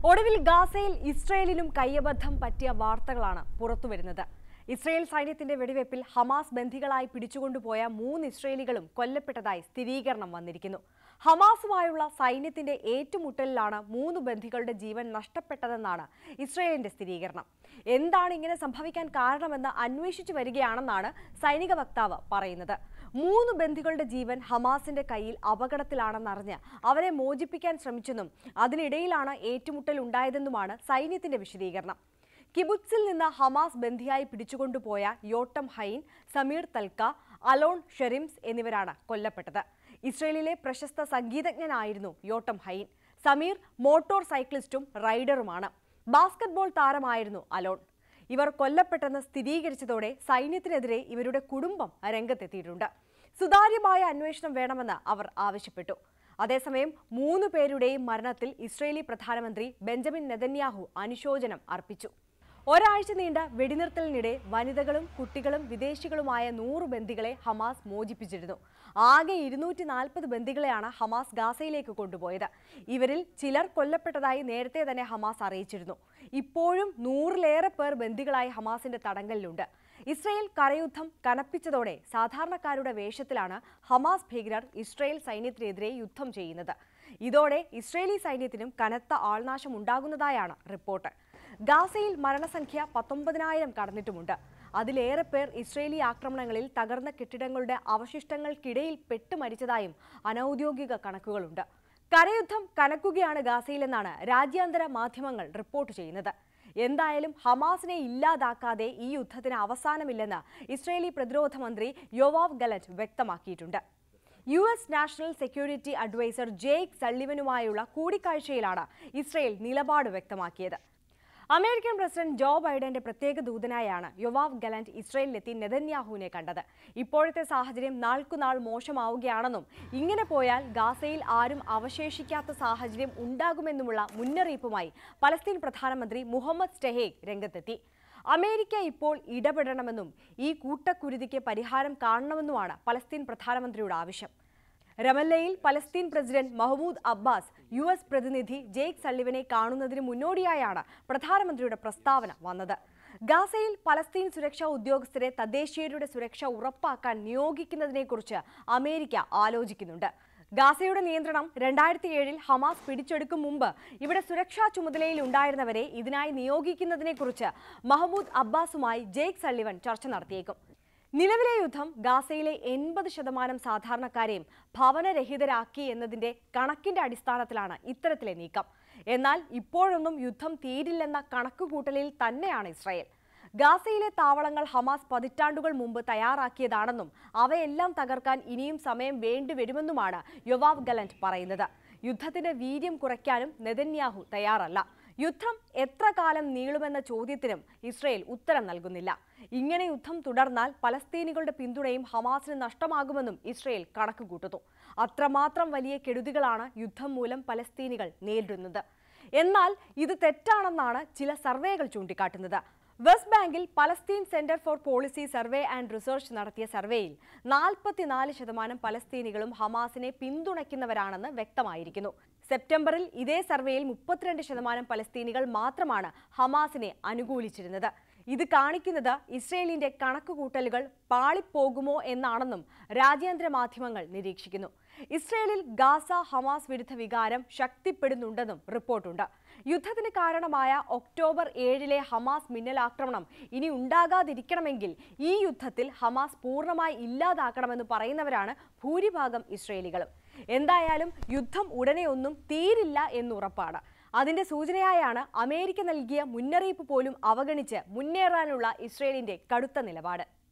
ഒടുവിൽ ഗാസയിൽ ഇസ്രയേലിനും കയ്യബദ്ധം പറ്റിയ വാർത്തകളാണ് പുറത്തുവരുന്നത് ഇസ്രയേൽ സൈന്യത്തിന്റെ വെടിവെപ്പിൽ ഹമാസ് ബന്ധികളായി പിടിച്ചുകൊണ്ടുപോയ മൂന്ന് ഇസ്രയേലികളും കൊല്ലപ്പെട്ടതായി സ്ഥിരീകരണം വന്നിരിക്കുന്നു ഹമാസുമായുള്ള സൈന്യത്തിന്റെ ഏറ്റുമുട്ടലിലാണ് മൂന്ന് ബന്ധികളുടെ ജീവൻ നഷ്ടപ്പെട്ടതെന്നാണ് ഇസ്രയേലിന്റെ സ്ഥിരീകരണം എന്താണ് ഇങ്ങനെ സംഭവിക്കാൻ കാരണമെന്ന് അന്വേഷിച്ചു വരികയാണെന്നാണ് സൈനിക വക്താവ് പറയുന്നത് മൂന്ന് ബന്ധികളുടെ ജീവൻ ഹമാസിന്റെ കയ്യിൽ അപകടത്തിലാണെന്നറിഞ്ഞ് അവരെ മോചിപ്പിക്കാൻ ശ്രമിച്ചെന്നും അതിനിടയിലാണ് ഏറ്റുമുട്ടൽ ഉണ്ടായതെന്നുമാണ് സൈന്യത്തിന്റെ വിശദീകരണം കിബുത്സിൽ നിന്ന് ഹമാസ് ബന്ധിയായി പിടിച്ചുകൊണ്ടുപോയ Yotam Haim Samer Talalka Alon Shamriz എന്നിവരാണ് കൊല്ലപ്പെട്ടത് ഇസ്രയേലിലെ പ്രശസ്ത സംഗീതജ്ഞനായിരുന്നു യോട്ടം ഹൈൻ സമീർ മോട്ടോർ സൈക്ലിസ്റ്റും റൈഡറുമാണ് ബാസ്കറ്റ്ബോൾ താരമായിരുന്നു അലോൺ ഇവർ കൊല്ലപ്പെട്ടെന്ന് സ്ഥിരീകരിച്ചതോടെ സൈന്യത്തിനെതിരെ ഇവരുടെ കുടുംബം രംഗത്തെത്തിയിട്ടുണ്ട് സുതാര്യമായ അന്വേഷണം വേണമെന്ന് അവർ ആവശ്യപ്പെട്ടു അതേസമയം മൂന്ന് പേരുടെയും മരണത്തിൽ ഇസ്രയേലി പ്രധാനമന്ത്രി ബെഞ്ചമിൻ നെതന്യാഹു അനുശോചനം അർപ്പിച്ചു ഒരാഴ്ച നീണ്ട വെടിനിർത്തലിനിടെ വനിതകളും കുട്ടികളും വിദേശികളുമായ നൂറ് ബന്ദികളെ ഹമാസ് മോചിപ്പിച്ചിരുന്നു ആകെ ഇരുന്നൂറ്റി നാൽപ്പത് ബന്ദികളെയാണ് ഹമാസ് ഗാസയിലേക്ക് കൊണ്ടുപോയത് ഇവരിൽ ചിലർ കൊല്ലപ്പെട്ടതായി നേരത്തെ തന്നെ ഹമാസ് അറിയിച്ചിരുന്നു ഇപ്പോഴും നൂറിലേറെ പേർ ബന്ദികളായി ഹമാസിന്റെ തടങ്കലിലുണ്ട് ഇസ്രയേൽ കരയുദ്ധം കനപ്പിച്ചതോടെ സാധാരണക്കാരുടെ വേഷത്തിലാണ് ഹമാസ് ഭീകരർ ഇസ്രയേൽ സൈന്യത്തിനെതിരെ യുദ്ധം ചെയ്യുന്നത് ഇതോടെ ഇസ്രയേലി സൈന്യത്തിനും കനത്ത ആൾനാശം ഉണ്ടാകുന്നതായാണ് റിപ്പോർട്ട് ഗാസയിൽ മരണസംഖ്യ പത്തൊമ്പതിനായിരം കടന്നിട്ടുമുണ്ട് അതിലേറെ പേർ ഇസ്രയേലി ആക്രമണങ്ങളിൽ തകർന്ന കെട്ടിടങ്ങളുടെ അവശിഷ്ടങ്ങൾക്കിടയിൽ പെട്ട് മരിച്ചതായും അനൌദ്യോഗിക കണക്കുകളുണ്ട് കരയുദ്ധം കനക്കുകയാണ് ഗാസയിലെന്നാണ് രാജ്യാന്തര മാധ്യമങ്ങൾ റിപ്പോർട്ട് ചെയ്യുന്നത് എന്തായാലും ഹമാസിനെ ഇല്ലാതാക്കാതെ ഈ യുദ്ധത്തിന് അവസാനമില്ലെന്ന് ഇസ്രയേലി പ്രതിരോധ മന്ത്രി യോവാവ് ഗലറ്റ് വ്യക്തമാക്കിയിട്ടുണ്ട് U S national security adviser Jake സള്ളിവനുമായുള്ള കൂടിക്കാഴ്ചയിലാണ് ഇസ്രയേൽ നിലപാട് വ്യക്തമാക്കിയത് അമേരിക്കൻ പ്രസിഡന്റ് ജോ ബൈഡന്റെ പ്രത്യേക ദൂതനായാണ് യുവാവ് ഗലന്റ് ഇസ്രയേലിലെത്തി നെതന്യാഹുവിനെ കണ്ടത് ഇപ്പോഴത്തെ സാഹചര്യം നാൾക്കുനാൾ മോശമാവുകയാണെന്നും ഇങ്ങനെ പോയാൽ ഗാസയിൽ ആരും അവശേഷിക്കാത്ത സാഹചര്യം ഉണ്ടാകുമെന്നുമുള്ള മുന്നറിയിപ്പുമായി പലസ്തീൻ പ്രധാനമന്ത്രി മുഹമ്മദ് സ്റ്റെഹേഗ് രംഗത്തെത്തി അമേരിക്ക ഇപ്പോൾ ഇടപെടണമെന്നും ഈ കൂട്ടക്കുരുതിക്ക് പരിഹാരം കാണണമെന്നുമാണ് പലസ്തീൻ പ്രധാനമന്ത്രിയുടെ ആവശ്യം റമല്ലയിൽ Palestine president Mahmoud Abbas U S പ്രതിനിധി ജെയ്ക്ക് സള്ളിവനെ കാണുന്നതിന് മുന്നോടിയായാണ് പ്രധാനമന്ത്രിയുടെ പ്രസ്താവന വന്നത് ഗാസയിൽ പലസ്തീൻ സുരക്ഷാ ഉദ്യോഗസ്ഥരെ തദ്ദേശീയരുടെ സുരക്ഷ ഉറപ്പാക്കാൻ നിയോഗിക്കുന്നതിനെക്കുറിച്ച് അമേരിക്ക ആലോചിക്കുന്നുണ്ട് ഗാസയുടെ നിയന്ത്രണം രണ്ടായിരത്തി ഏഴിൽ ഹമാസ് പിടിച്ചെടുക്കും മുമ്പ് ഇവിടെ സുരക്ഷാ ചുമതലയിൽ ഉണ്ടായിരുന്നവരെ ഇതിനായി നിയോഗിക്കുന്നതിനെക്കുറിച്ച് മഹമ്മൂദ് അബ്ബാസുമായി ജെയ്ക്ക് സള്ളിവൻ ചർച്ച നടത്തിയേക്കും നിലവിലെ യുദ്ധം ഗാസയിലെ എൺപത് ശതമാനം സാധാരണക്കാരെയും ഭവനരഹിതരാക്കി എന്നതിന്റെ കണക്കിന്റെ അടിസ്ഥാനത്തിലാണ് ഇത്തരത്തിലെ നീക്കം എന്നാൽ ഇപ്പോഴൊന്നും യുദ്ധം തീരില്ലെന്ന കണക്കുകൂട്ടലിൽ തന്നെയാണ് ഇസ്രായേൽ ഗാസയിലെ താവളങ്ങൾ ഹമാസ് പതിറ്റാണ്ടുകൾ മുമ്പ് തയ്യാറാക്കിയതാണെന്നും അവയെല്ലാം തകർക്കാൻ ഇനിയും സമയം വേണ്ടിവരുമെന്നുമാണ് യൊവാവ് ഗലന്റ് പറയുന്നത് യുദ്ധത്തിന്റെ വീര്യം കുറയ്ക്കാനും നെതന്യാഹു തയ്യാറല്ല യുദ്ധം എത്ര കാലം നീളുമെന്ന ചോദ്യത്തിനും ഇസ്രയേൽ ഉത്തരം നൽകുന്നില്ല ഇങ്ങനെ യുദ്ധം തുടർന്നാൽ പലസ്തീനികളുടെ പിന്തുണയും ഹമാസിന് നഷ്ടമാകുമെന്നും ഇസ്രയേൽ കണക്കുകൂട്ടുന്നു അത്രമാത്രം വലിയ കെടുതികളാണ് യുദ്ധം മൂലം പലസ്തീനികൾ നേരിടുന്നത് എന്നാൽ ഇത് തെറ്റാണെന്നാണ് ചില സർവേകൾ ചൂണ്ടിക്കാട്ടുന്നത് വെസ്റ്റ് ബാങ്കിൽ Palestine centre for policy survey and research നടത്തിയ സർവേയിൽ നാൽപ്പത്തിനാല് ശതമാനം പലസ്തീനികളും ഹമാസിനെ പിന്തുണയ്ക്കുന്നവരാണെന്ന് വ്യക്തമായിരിക്കുന്നു സെപ്റ്റംബറിൽ ഇതേ സർവേയിൽ മുപ്പത്തിരണ്ട് ശതമാനം പലസ്തീനികൾ മാത്രമാണ് ഹമാസിനെ അനുകൂലിച്ചിരുന്നത് ഇത് കാണിക്കുന്നത് ഇസ്രയേലിന്റെ കണക്കുകൂട്ടലുകൾ പാളിപ്പോകുമോ എന്നാണെന്നും രാജ്യാന്തര മാധ്യമങ്ങൾ നിരീക്ഷിക്കുന്നു ഇസ്രയേലിൽ ഗാസ ഹമാസ് വിരുദ്ധ വികാരം ശക്തിപ്പെടുന്നുണ്ടെന്നും റിപ്പോർട്ടുണ്ട് യുദ്ധത്തിന് കാരണമായ ഒക്ടോബർ ഏഴിലെ ഹമാസ് മിന്നലാക്രമണം ഇനി ഉണ്ടാകാതിരിക്കണമെങ്കിൽ ഈ യുദ്ധത്തിൽ ഹമാസ് പൂർണ്ണമായി ഇല്ലാതാക്കണമെന്ന് പറയുന്നവരാണ് ഭൂരിഭാഗം ഇസ്രയേലികളും എന്തായാലും യുദ്ധം ഉടനെ ഒന്നും തീരില്ല എന്നുറപ്പാണ് അതിന്റെ സൂചനയായാണ് അമേരിക്ക നൽകിയ മുന്നറിയിപ്പ് പോലും അവഗണിച്ച് മുന്നേറാനുള്ള ഇസ്രയേലിന്റെ കടുത്ത നിലപാട്